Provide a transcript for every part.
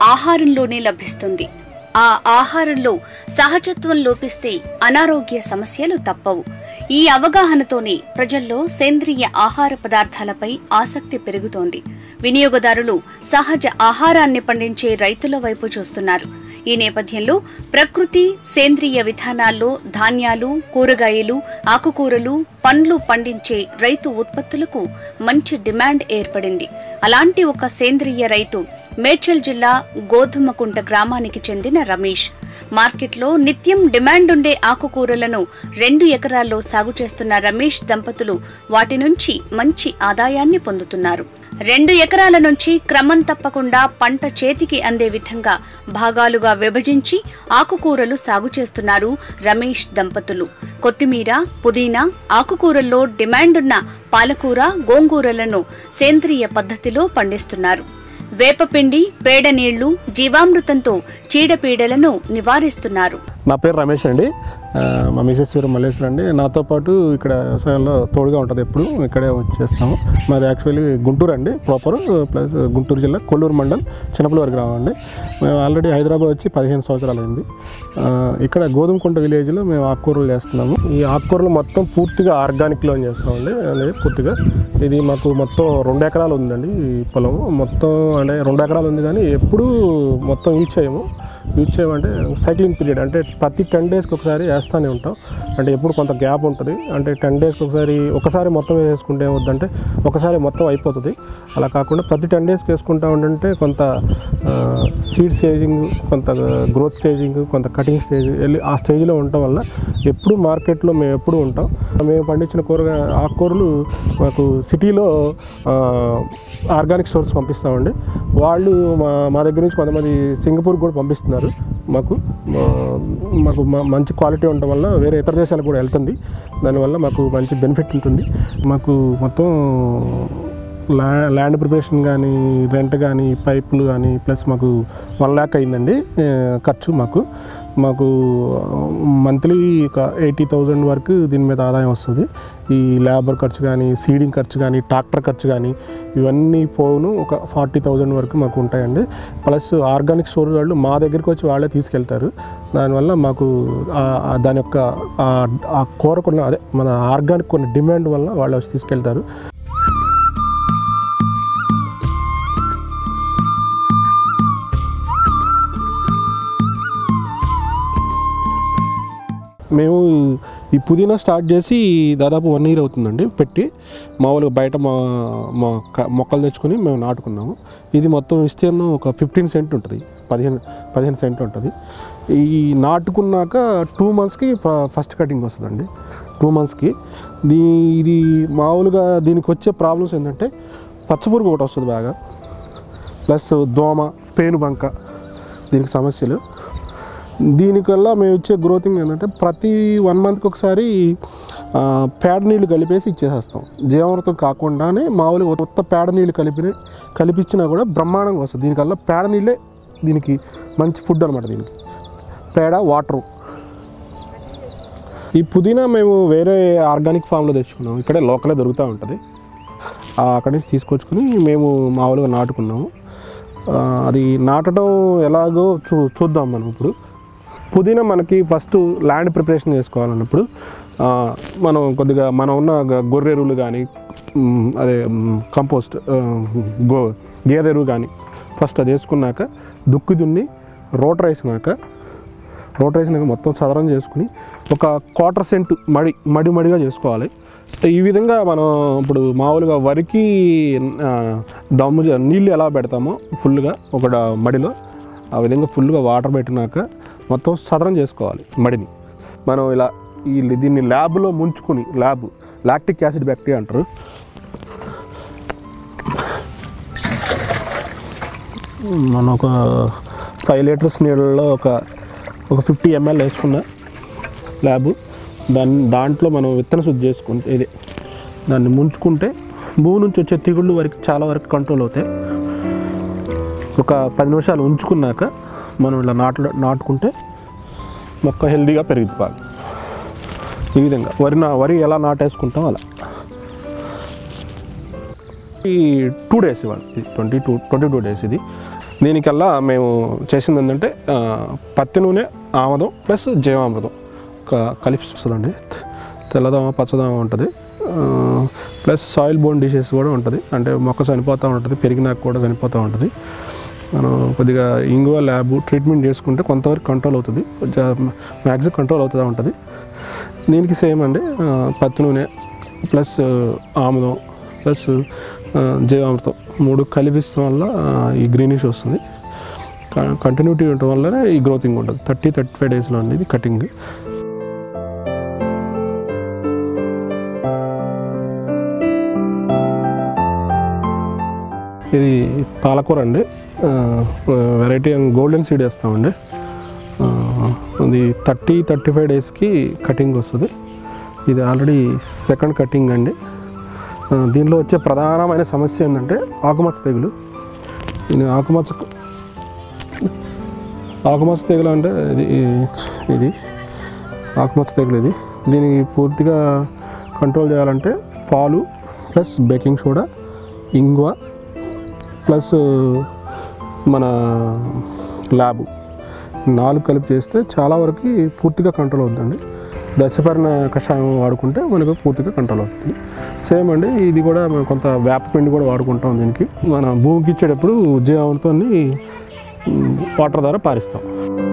ఆహారంలోనే లభిస్తుంది ఆ ఆహారంలో సహజత్వం లోపిస్తే అనారోగ్య సమస్యలు తప్పవు ఈ అవగాహనతోనే ప్రజల్లో సేంద్రియ ఆహార పదార్థాలపై ఆసక్తి పెరుగుతోంది వినియోగదారులు సహజ ఆహారాన్ని పండించే రైతుల వైపు చూస్తున్నారు ఈ నేపథ్యంలో ప్రకృతి సేంద్రియ విధానాల్లో ధాన్యాలు కూరగాయలు ఆకుకూరలు పండ్లు పండించే రైతు ఉత్పత్తులకు మంచి డిమాండ్ ఏర్పడింది అలాంటి ఒక సేంద్రియ రైతు మేడ్చల్ జిల్లా గోధుమకుంట గ్రామానికి చెందిన రమేష్ మార్కెట్లో నిత్యం డిమాండ్ ఉండే ఆకుకూరలను రెండు ఎకరాల్లో సాగు చేస్తున్న రమేష్ దంపతులు వాటి నుంచి మంచి ఆదాయాన్ని పొందుతున్నారు రెండు ఎకరాల నుంచి క్రమం తప్పకుండా పంట చేతికి అందే విధంగా భాగాలుగా విభజించి ఆకుకూరలు సాగు చేస్తున్నారు రమేష్ దంపతులు కొత్తిమీర పుదీనా ఆకుకూరల్లో డిమాండ్ ఉన్న పాలకూర గోంగూరలను సేంద్రియ పద్ధతిలో పండిస్తున్నారు వేపపిండి పేడ నీళ్లు జీవామృతంతో చీడపీడలను నివారిస్తున్నారు నా పేరు రమేష్ అండి ఆ, మా మిసెస్ పేరు మల్లేశ్వర్ అండి నాతో పాటు ఇక్కడ వ్యవసాయంలో తోడుగా ఉంటుంది ఎప్పుడు ఇక్కడే వచ్చేస్తాము మాది యాక్చువల్లీ గుంటూరు అండి ప్రాపర్ ప్లస్ గుంటూరు జిల్లా కొల్లూరు మండల్ చిన్నపల్లివారి గ్రామం అండి మేము ఆల్రెడీ హైదరాబాద్ వచ్చి పదిహేను సంవత్సరాలు అయింది ఆ, ఇక్కడ గోధుమకుంట విలేజ్లో మేము ఆకుకూరలు చేస్తున్నాము ఈ ఆకుకూరలు మొత్తం పూర్తిగా ఆర్గానిక్లో చేస్తామండి అనేది పూర్తిగా ఇది మాకు మొత్తం రెండు ఎకరాలు ఉందండి ఈ పొలం మొత్తం అంటే రెండు ఎకరాలు ఉంది కానీ ఎప్పుడూ మొత్తం యూజ్ చేయము యూజ్ చేయమంటే సైక్లింగ్ పీరియడ్ అంటే ప్రతి టెన్ డేస్కి ఒకసారి వేస్తూనే ఉంటాం అంటే ఎప్పుడు కొంత గ్యాప్ ఉంటుంది అంటే టెన్ డేస్కి ఒకసారి ఒకసారి మొత్తం వేసుకుంటే ఏమవుద్దంటే ఒకసారి మొత్తం అయిపోతుంది అలా కాకుండా ప్రతి టెన్ డేస్కి వేసుకుంటా ఉంటే కొంత సీడ్ స్టేజింగ్ కొంత గ్రోత్ స్టేజింగ్ కొంత కటింగ్ స్టేజ్ వెళ్ళి ఆ స్టేజ్లో ఉండటం వల్ల ఎప్పుడు మార్కెట్లో మేము ఎప్పుడు ఉంటాం మేము పండించిన కూరగా ఆకుకూరలు మాకు సిటీలో ఆర్గానిక్ స్టోర్స్ పంపిస్తామండి వాళ్ళు మా మా దగ్గర నుంచి కొంతమంది సింగపూర్ కూడా పంపిస్తున్నారు మాకు మా- మాకు మ- మంచి క్వాలిటీ ఉండటం వల్ల వేరే ఇతర దేశాలకు కూడా వెళ్తుంది దానివల్ల మాకు మంచి బెనిఫిట్ ఉంటుంది మాకు మొత్తం ల్యా ల్యాండ్ ప్రిపరేషన్ కానీ రెంట్ కానీ పైపులు కానీ ప్లస్ మాకు వన్ ల్యాక్ అయిందండి ఆ, ఖర్చు మాకు మాకు మంత్లీ ఒక ఎయిటీ థౌజండ్ వరకు దీని మీద ఆదాయం వస్తుంది ఈ లేబర్ ఖర్చు కానీ సీడింగ్ ఖర్చు కానీ ట్రాక్టర్ ఖర్చు కానీ ఇవన్నీ పోను ఒక ఫార్టీ థౌజండ్ వరకు మాకు ఉంటాయండి ప్లస్ ఆర్గానిక్ స్టోర్ వాళ్ళు మా దగ్గరికి వచ్చి వాళ్ళే తీసుకెళ్తారు దానివల్ల మాకు ఆ- ఆ దాని యొక్క ఆ- ఆ కూరకున్న అదే మన ఆర్గానిక్ కొన్ని డిమాండ్ వల్ల వాళ్ళు వచ్చి తీసుకెళ్తారు మేము ఈ పుదీనా స్టార్ట్ చేసి దాదాపు వన్ ఇయర్ అవుతుందండి పెట్టి మామూలుగా బయట మా మా క- మొక్కలు తెచ్చుకొని మేము నాటుకున్నాము ఇది మొత్తం విస్తీర్ణం ఒక ఫిఫ్టీన్ సెంట్ ఉంటుంది పదిహేను పదిహేను సెంట్ ఉంటుంది ఈ నాటుకున్నాక టూ మంత్స్కి ఫస్ట్ కటింగ్ వస్తుందండి టూ మంత్స్కి దీ ఇది మామూలుగా దీనికి వచ్చే ప్రాబ్లమ్స్ ఏంటంటే పచ్చపురుగు ఒకటి వస్తుంది బాగా ప్లస్ దోమ పేనుబంక దీనికి సమస్యలు దీనికల్లా మేము ఇచ్చే గ్రోతింగ్ ఏంటంటే ప్రతి వన్ మంత్కి ఒకసారి ఆ, పేడ నీళ్ళు కలిపేసి ఇచ్చేసేస్తాం జీవామృతం కాకుండానే మామూలుగా కొత్త పేడ నీళ్ళు కలిపి కలిపించినా కూడా బ్రహ్మాండంగా వస్తుంది దీనికల్లా పేడ నీళ్ళే దీనికి మంచి ఫుడ్ అనమాట దీనికి పేడ వాటరు ఈ పుదీనా మేము వేరే ఆర్గానిక్ ఫామ్లో తెచ్చుకున్నాము ఇక్కడే లోకలే దొరుకుతూ ఉంటుంది ఆ, అక్కడి నుంచి తీసుకొచ్చుకొని మేము మామూలుగా నాటుకున్నాము ఆ, అది నాటడం ఎలాగో చూ చూద్దాం మనం ఇప్పుడు పుదీనా మనకి ఫస్ట్ ల్యాండ్ ప్రిపరేషన్ చేసుకోవాలన్నప్పుడు ఆ, మనం కొద్దిగా మనం ఉన్న గ- గొర్రె ఎరువులు కానీ మ్, అదే మ్, కంపోస్ట్ ఆ, గో గేదె ఎరువు కానీ ఫస్ట్ అది వేసుకున్నాక దుక్కి దున్ని రోటర్ వేసినాక రోటర్ వేసినాక మొత్తం సదరం చేసుకుని ఒక క్వార్టర్ సెంట్ మడి మడి మడిగా చేసుకోవాలి ఈ విధంగా మనం ఇప్పుడు మామూలుగా వరికి ఆ, దమ్ము చే- నీళ్ళు ఎలా పెడతామో ఫుల్గా ఒక డ- మడిలో ఆ విధంగా ఫుల్గా వాటర్ పెట్టినాక మొత్తం సదరం చేసుకోవాలి మడిని మనం ఇలా ఈ దీన్ని ల్యాబ్లో ముంచుకొని ల్యాబ్ లాక్టిక్ యాసిడ్ బ్యాక్టీరియా అంటారు మనం ఒక ఫైవ్ లీటర్స్ నీళ్ళలో ఒక ఒక ఫిఫ్టీ ఎంఎల్ వేసుకున్న ల్యాబ్ దాన్ని దాంట్లో మనం విత్తన శుద్ధి చేసుకుంటే ఇది దాన్ని ముంచుకుంటే భూమి నుంచి వచ్చే తెగుళ్ళు వరకు చాలా వరకు కంట్రోల్ అవుతాయి ఒక పది నిమిషాలు ఉంచుకున్నాక మనం ఇలా నాటు నాటుకుంటే మొక్క హెల్దీగా పెరిగిపోవాలి ఈ విధంగా వరి నా వరి ఎలా నాటేసుకుంటాం అలా ఈ టూ డేస్ ఇవ్వాలి twenty two twenty two days ఇది దీనికల్లా మేము చేసింది ఏంటంటే ఆ, పత్తి నూనె ఆమదం ప్లస్ జీవామృతం క- కలిపి వస్తుందండి తెల్లదోమ పచ్చదోమ ఉంటుంది ఆ, ప్లస్ సాయిల్ బోన్ డిసీజ్ కూడా ఉంటుంది అంటే మొక్క చనిపోతూ ఉంటుంది పెరిగినాక కూడా చనిపోతూ ఉంటుంది మనం కొద్దిగా ఇంగువ ల్యాబ్ ట్రీట్మెంట్ చేసుకుంటే కొంతవరకు కంట్రోల్ అవుతుంది మ్యాక్సిమం కంట్రోల్ అవుతూ ఉంటుంది దీనికి సేమ్ అండి ఆ, పత్తి నూనె ప్లస్ ఆముదం ప్లస్ ఆ, జీవామృతం మూడు కలిపిస్తాం వల్ల ఆ, ఈ గ్రీనిష్ వస్తుంది కంటిన్యూటీ ఉండటం వల్లనే ఈ గ్రోతింగ్ ఉంటుంది థర్టీ థర్టీ ఫైవ్ డేస్లో అండి ఇది కటింగ్ ఇది పాలకూర అండి వెరైటీ గోల్డెన్ సీడ్ వేస్తామండి ఆ, ఇది థర్టీ థర్టీ ఫైవ్ డేస్కి కటింగ్ వస్తుంది ఇది ఆల్రెడీ సెకండ్ కటింగ్ అండి ఆ, దీనిలో వచ్చే ప్రధానమైన సమస్య ఏంటంటే ఆకుమచ్చ తెగులు ఇది ఆకుమచ్చ ఆకుమచ్చ తెగులు అంటే ఇది ఇది ఆకుమచ్చ తెగులు ఇది దీనికి పూర్తిగా కంట్రోల్ చేయాలంటే పాలు ప్లస్ బేకింగ్ సోడా ఇంగువ ప్లస్ మన ల్యాబ్ నాలుగు కలిపి చేస్తే చాలా వరకు పూర్తిగా కంట్రోల్ అవుతుందండి దశపర్ణ కషాయం వాడుకుంటే మనకు పూర్తిగా కంట్రోల్ అవుతుంది సేమ్ అండి ఇది కూడా మనం కొంత వేప పిండి కూడా వాడుకుంటాం దీనికి మన భూమికి ఇచ్చేటప్పుడు జీవామృతో వాటర్ ద్వారా పారిస్తాం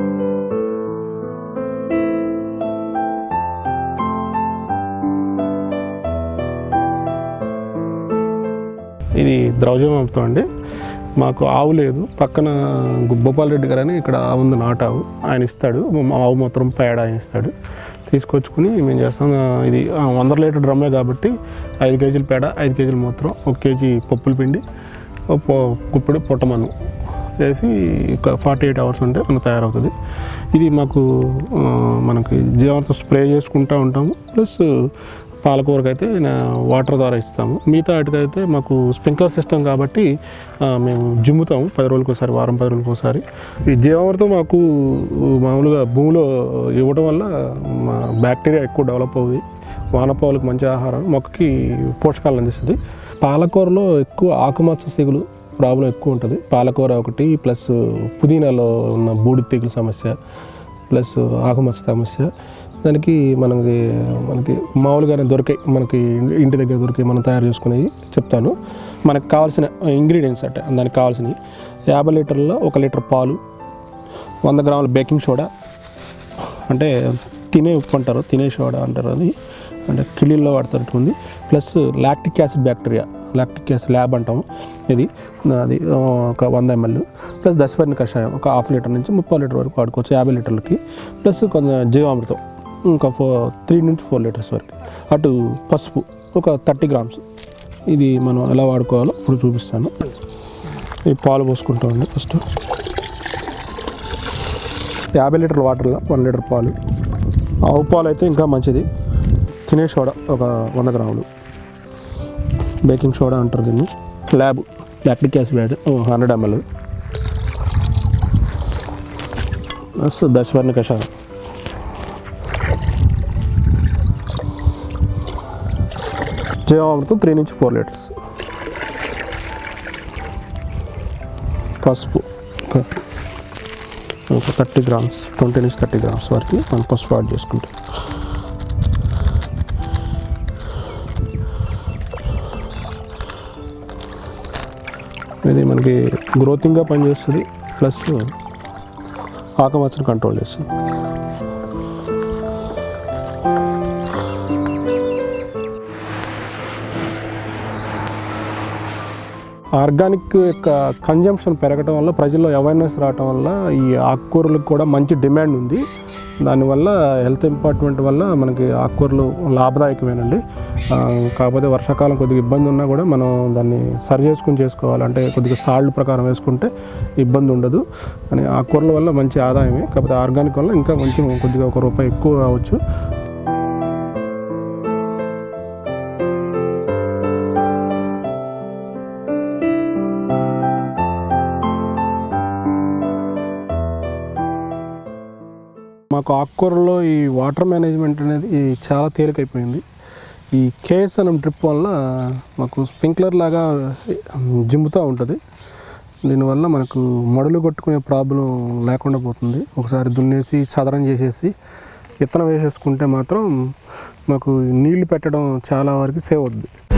ఇది ద్రౌజమాంతం అండి మాకు ఆవు లేదు పక్కన గోపాల్ రెడ్డి గారు అని ఇక్కడ ఆవు ఉంది నాటావు ఆయన ఇస్తాడు మా ఆవు మాత్రం పేడ ఆయన ఇస్తాడు తీసుకొచ్చుకుని మేము చేస్తాం ఆ, ఇది ఆ, వంద లీటర్ డ్రమ్మే కాబట్టి ఐదు కేజీల పేడ ఐదు కేజీల మూత్రం ఒక కేజీ పప్పుల పిండి ఒక పొ- కుప్పుడు పొట్టమన్ను వేసి ఒక ఫార్టీ ఎయిట్ అవర్స్ ఉంటే మనకు తయారవుతుంది ఇది మాకు ఆ, మనకి జీవాంతం స్ప్రే చేసుకుంటూ ఉంటాము ప్లస్ పాలకూరకి అయితే వాటర్ ద్వారా ఇస్తాము మిగతా వాటికైతే మాకు స్ప్రింక్లర్ సిస్టమ్ కాబట్టి ఆ, మేము జిమ్ముతాము పది రోజులకు ఒకసారి వారం పది రోజులకు ఒకసారి ఈ జీవామృతం మాకు మామూలుగా భూమిలో ఇవ్వడం వల్ల మా బ్యాక్టీరియా ఎక్కువ డెవలప్ అవుతుంది వానపావులకు మంచి ఆహారం మొక్కకి పోషకాలను అందిస్తుంది పాలకూరలో ఎక్కువ ఆకుమచ్చ తెగులు ప్రాబ్లం ఎక్కువ ఉంటుంది పాలకూర ఒకటి ప్లస్ పుదీనాలో ఉన్న బూడి తెగులు సమస్య ప్లస్ ఆకుమచ్చ సమస్య దానికి మనకి మనకి మామూలుగానే దొరికాయి మనకి ఇంటి దగ్గర దొరికాయి మనం తయారు చేసుకునేవి చెప్తాను మనకు కావాల్సిన ఇంగ్రీడియంట్స్ అంటే దానికి కావాల్సినవి యాభై లీటర్లలో ఒక లీటర్ పాలు వంద గ్రాముల బేకింగ్ సోడా అంటే తినే ఉప్పు అంటారు తినే సోడా అంటారు అది అంటే కిళ్ళీల్లో వాడుతున్నట్టుంది plus lactic acid bacteria lactic acid lab అంటాము ఇది అది ఆ, ఒక వంద ఎంఎల్ ప్లస్ దశపర్ణ కషాయం ఒక హాఫ్ లీటర్ నుంచి ముప్పై లీటర్ వరకు వాడుకోవచ్చు యాభై లీటర్లకి ప్లస్ కొంచెం జీవామృతం ఇంకా ఫోర్ త్రీ నుంచి ఫోర్ లీటర్స్ వరకు అటు పసుపు ఒక థర్టీ గ్రామ్స్ ఇది మనం ఎలా వాడుకోవాలో ఇప్పుడు చూపిస్తాను ఈ పాలు పోసుకుంటామండి ఫస్ట్ యాభై లీటర్ల వాటర్లో వన్ లీటర్ పాలు ఆవు పాలు అయితే ఇంకా మంచిది తినే సోడా ఒక వంద గ్రాములు బేకింగ్ సోడా అంటారు దీన్ని lab lactic acid hundred ML plus దశవర్ణ కషాయం జీవామృతం త్రీ నుంచి ఫోర్ లీటర్స్ పసుపు ఒక ఒక థర్టీ గ్రామ్స్ ట్వంటీ నుంచి థర్టీ గ్రామ్స్ వరకు మనం పసుపు యాడ్ చేసుకుంటాం ఇది మనకి గ్రోతింగ్గా పనిచేస్తుంది ప్లస్ ఆకమచ్చని కంట్రోల్ చేస్తుంది ఆర్గానిక్ యొక్క కన్జంప్షన్ పెరగటం వల్ల ప్రజల్లో అవేర్నెస్ రావటం వల్ల ఈ ఆకుకూరలకు కూడా మంచి డిమాండ్ ఉంది దానివల్ల హెల్త్ ఇంపార్ట్మెంట్ వల్ల మనకి ఆకుకూరలు లాభదాయకమేనండి ఆ, కాకపోతే వర్షాకాలం కొద్దిగా ఇబ్బంది ఉన్నా కూడా మనం దాన్ని సరి చేసుకుని చేసుకోవాలి అంటే కొద్దిగా సాల్ట్ ప్రకారం వేసుకుంటే ఇబ్బంది ఉండదు అని ఆకుకూరల వల్ల మంచి ఆదాయమే కాకపోతే ఆర్గానిక్ వల్ల ఇంకా కొంచెం కొద్దిగా ఒక రూపాయి ఎక్కువ రావచ్చు మాకు ఆకుకూరలో ఈ వాటర్ మేనేజ్మెంట్ అనేది చాలా తేలికైపోయింది ఈ కేఎస్ఎన్ఎం ట్రిప్ వల్ల మాకు స్ప్రింక్లర్ లాగా జిమ్ముతూ ఉంటుంది దీనివల్ల మనకు మడులు కొట్టుకునే ప్రాబ్లం లేకుండా పోతుంది ఒకసారి దున్నేసి చదరం చేసేసి విత్తనం వేసేసుకుంటే మాత్రం మాకు నీళ్లు పెట్టడం చాలా వరకు సేవ్ అవుద్ది